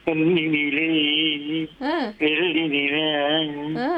பொன்னிலே ஆ, வெள்ளி நிலா ஆ.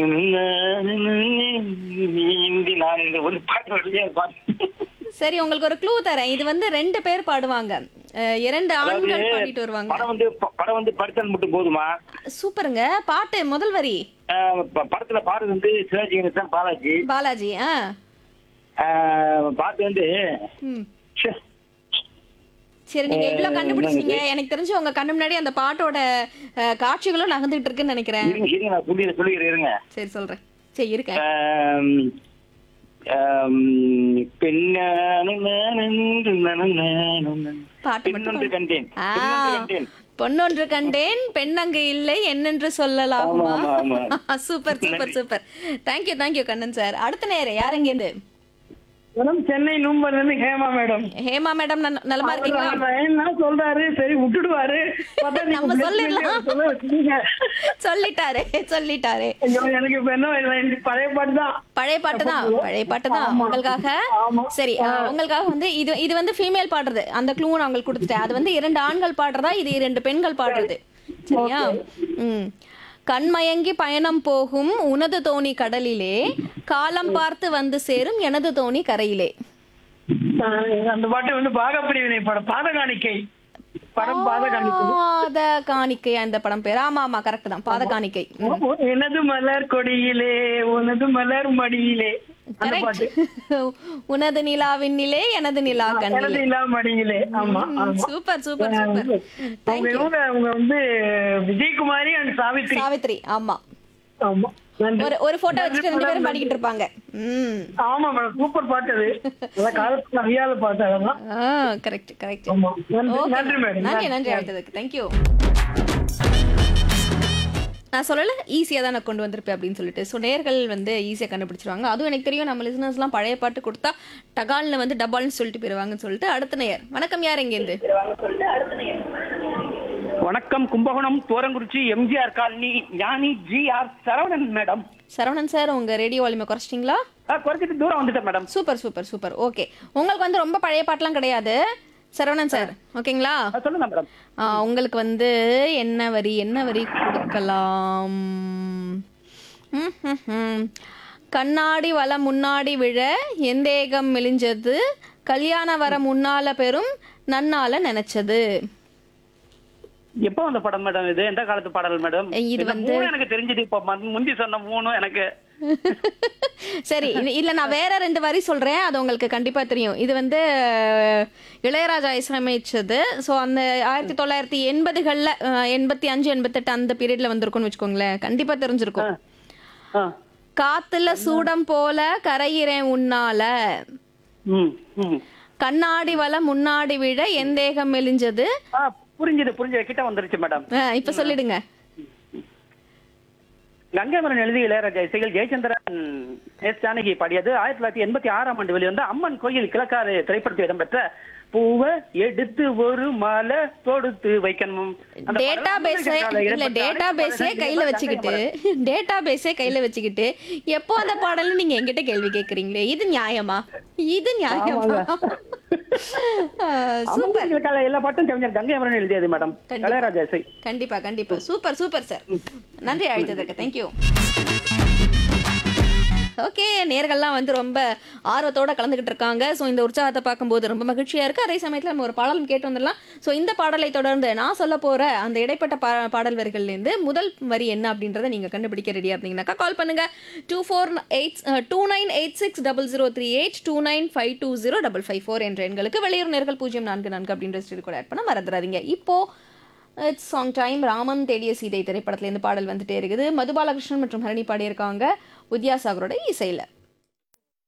இந்தி நான் இந்த ஒரு பாட்டு வழியா பாட்டு சரி உங்களுக்கு ஒரு க்ளூ தரேன் இது வந்து ரெண்டு பேர் பாடுவாங்க அஹ், இரண்டு ஆண்கள் அதாவது பாடிட்டு வருவாங்க படம் வந்து ப- படம் வந்து படித்தால் மட்டும் போதுமா சூப்பருங்க பாட்டு முதல் வரி ஆஹ் ப- படத்துல பாடுறது வந்து சிவாஜி கணேசன் பாலாஜி பாலாஜி ஆ ஆஹ் பாட்டு வந்து ம் ச்சே, சரி நீங்க இவ்வளவு கண்டுபிடிச்சீங்க எனக்கு தெரிஞ்சு உங்க கண்ணு முன்னாடி அந்த பாட்டோட அஹ், காட்சிகளும் நகர்ந்துட்டு இருக்குன்னு நினைக்கிறேன் இருங்க இருங்க நான் சொல்லி சொல்லிக்கிறேன் இருங்க சரி சொல்றேன் சரி இருக்கேன் ஆம், ஆம், பெண்ணான நானென்று நனநானன. பாட்டு பெண்ணொன்று மட்டும் கண்டேன் ஆ, பெண்ணொன்று கண்டேன் பொன்னொன்று கண்டேன் பெண் அங்கு இல்லை என்னென்று சொல்லலாகுமா ஆமா, ஆமா, super super super thank you thank you Kannan sir அடுத்த நேரம் யார் இருந்து மேடம் சென்னை நூம்பர்ல இருந்து ஹேமா மேடம் ஹேமா மேடம் நல்- நலமா இருக்கீங்களா அவர் என்ன சொல்றாரு சரி விட்டுடுவாரு பார்த்தா நீங்க நம்ம bless சொல்லிடலாம். பண்ணி சொல்ல வச்சிட்டீங்க. சொல்லிட்டாரே சொல்லிட்டாரே ஐயோ, எனக்கு இப்ப என்ன வேணும்? பழைய பாட்டு தான் பழைய பாட்டு தான் பழைய பாட்டு தான் ஆமா. உங்களுக்காக ஆமா. சரி அஹ், உங்களுக்காக வந்து இது இது வந்து ஃபீமேல் பாடுறது அந்த க்ளூ நான் உங்களுக்கு கொடுத்துட்டேன் அது வந்து இரண்டு ஆண்கள் பாடுறதா இது இரண்டு பெண்கள் பாடுறது சரியா ம் கண்மயங்கி பயணம் போகும் உனது தோணி கடலிலே காலம் பார்த்து வந்து சேரும் எனது தோணி கரையிலே ஆஹ் அந்த பாட்டு வந்து பாகப்பிரிவினை படம் பாத காணிக்கை படம் பாத காணிக்கை பாத காணிக்கை அந்த படம் பேர் ஆமா ஆமா கரெக்ட் தான் பாத காணிக்கை எனது மலர் கொடியிலே உனது மலர் மடியிலே அந்த பாட்டு கரெக்ட் உனது நிலாவின் நிலே எனது நிலா கண்ணிலே எனது இல்லா மடியிலே ஆமா ஆமா சூப்பர் சூப்பர் சூப்பர் உங்க இவங்க உங்க வந்து விஜயகுமாரி அண்ட் சாவித்ரி சாவித்ரி ஆமா ஆமா நன்றி ஒரு ஒரு போட்டோ வச்சுட்டு ரெண்டு பேரும் பாடிக்கிட்டு இருப்பாங்க ம் ஆமா மேடம் சூப்பர் பாட்டு அது அந்த காலத்துல அறியாத பாட்டு அதெல்லாம் ஆ கரெக்ட் கரெக்ட் ஆமா நன்றி நன்றி மேடம் நன்றி நன்றி அழைத்ததுக்கு தேங்க்யூ நான் சொல்லல ஈஸியாக தான் நான் கொண்டு வந்திருப்பேன் அப்படின்னு சொல்லிட்டு ஸோ நேர்கள் வந்து ஈஸியாக கண்டுபிடிச்சிருவாங்க அதுவும் எனக்கு தெரியும் நம்ம லிசனர்ஸ்லாம் பழைய பாட்டு கொடுத்தா டகால்னு வந்து டபால்னு சொல்லிட்டு போயிருவாங்கன்னு சொல்லிட்டு அடுத்த நேயர் வணக்கம் யார் எங்கேருந்து வணக்கம் Kumbakonam Thorankurichi MGR colony Gnani G R Saravanan madam Saravanan sir உங்கள் ரேடியோ வால்யூமை குறைச்சிட்டிங்களா ஆ, குறைச்சிட்டு தூரம் வந்துட்டேன் madam super super super okay உங்களுக்கு வந்து ரொம்ப பழைய பாட்டுலாம் கிடையாது சரவணன் சார் ஓகேங்களா ஆ, சொல்லுங்க மேடம் ஆ, உங்களுக்கு வந்து என்ன வரி என்ன வரி கொடுக்கலாம் ம், ம், ம். கண்ணாடி வல முன்னாடி விழ எந்தேகம் மெலிஞ்சது கல்யாண வர முன்னால பெரும் நன்னால நினைச்சது எப்போ வந்த படம் மேடம் இது எந்த காலத்து பாடல் மேடம் இது இந்த வந்து- மூணு எனக்கு தெரிஞ்சது இப்போ ம- முந்தி சொன்ன மூணும் எனக்கு சரி இது- இல்ல நான் வேற ரெண்டு வரி சொல்றேன் அது உங்களுக்கு கண்டிப்பா தெரியும் இது வந்து அஹ், இளையராஜா இசையமைச்சது ஸோ அந்த ஆயிரத்தி தொள்ளாயிரத்தி எண்பதுகளில் எண்பத்தி அஞ்சு எண்பத்தெட்டு அந்த பீரியட்ல வந்திருக்கும்னு வச்சுக்கோங்களேன் கண்டிப்பா தெரிஞ்சிருக்கும் ஆ காத்துல சூடம் போல கரையிறேன் உன்னால ம் ம் கண்ணாடி வல முன்னாடி விழ எந்தேகம் மெலிஞ்சது ஆ புரிஞ்சுது புரிஞ்சுது கிட்ட வந்துருச்சு மேடம் அஹ், இப்ப சொல்லிடுங்க கங்கைமரன் எழுதிய இளையராஜா இசைகள் ஜெயச்சந்திரன் எஸ் ஜானகி பாடியது ஆயிரத்தி தொள்ளாயிரத்தி எண்பத்தி ஆறாம் ஆண்டு வெளிவந்த அம்மன் கோயில் கிழக்காறு திரைப்படத்தில் இடம்பெற்ற பூவை எடுத்து ஒரு மாலை தொடுத்து வைக்கணும் அந்த டேட்டா பாடல் பேஸே அம்பேத்கர் இல்ல இடம்பெற்ற டேட்டா அனைத்து பேஸே பாடல்களும் கையில வச்சுக்கிட்டு டேட்டா பேஸே கையில வச்சுக்கிட்டு எப்போ அந்த பாடல்னு நீங்க என்கிட்ட கேள்வி கேக்குறீங்களே இது நியாயமா இது நியாயமா அம்மன் சூப்பர் கோயில் கிழக்கால எல்லா பாட்டும் கவிஞர் கங்கைமரன் எழுதியது மேடம் கண்டிப்பா. இளையராஜா இசை கண்டிப்பா கண்டிப்பா சூப்பர் சூப்பர் சார் நன்றி அழைத்ததுக்கு தேங்க்யூ ஓகே நேர்கள்லாம் வந்து ரொம்ப ஆர்வத்தோட கலந்துக்கிட்டு இருக்காங்க ஸோ இந்த உற்சாகத்தை பார்க்கும்போது ரொம்ப மகிழ்ச்சியா இருக்கு அதே சமயத்தில் நம்ம ஒரு பாடலும் கேட்டு வந்துடலாம் ஸோ இந்த பாடலை தொடர்ந்து நான் சொல்ல போற அந்த இடைப்பட்ட பா பாடல் வரிகள்லேருந்து முதல் வரி என்ன அப்படின்றத நீங்க கண்டுபிடிக்க ரெடியா இருந்தீங்கன்னாக்கா கால் பண்ணுங்க two four eight two nine eight six double zero three eight two nine five two zero double five four என்ற எண்களுக்கு வெளியூர் நேர்கள் பூஜ்ஜியம் நான்கு நான்கு அப்படின்ற ஸ்டீல் கூட ஆட் பண்ண மறந்துடாதீங்க இப்போ இட்ஸ் சாங் டைம் ராமன் தேடிய சீதை திரைப்படத்துல இருந்து பாடல் வந்துட்டே இருக்குது மதுபாலகிருஷ்ணன் மற்றும் ஹரணி பாடியிருக்காங்க வித்யாசாகரோட இசையில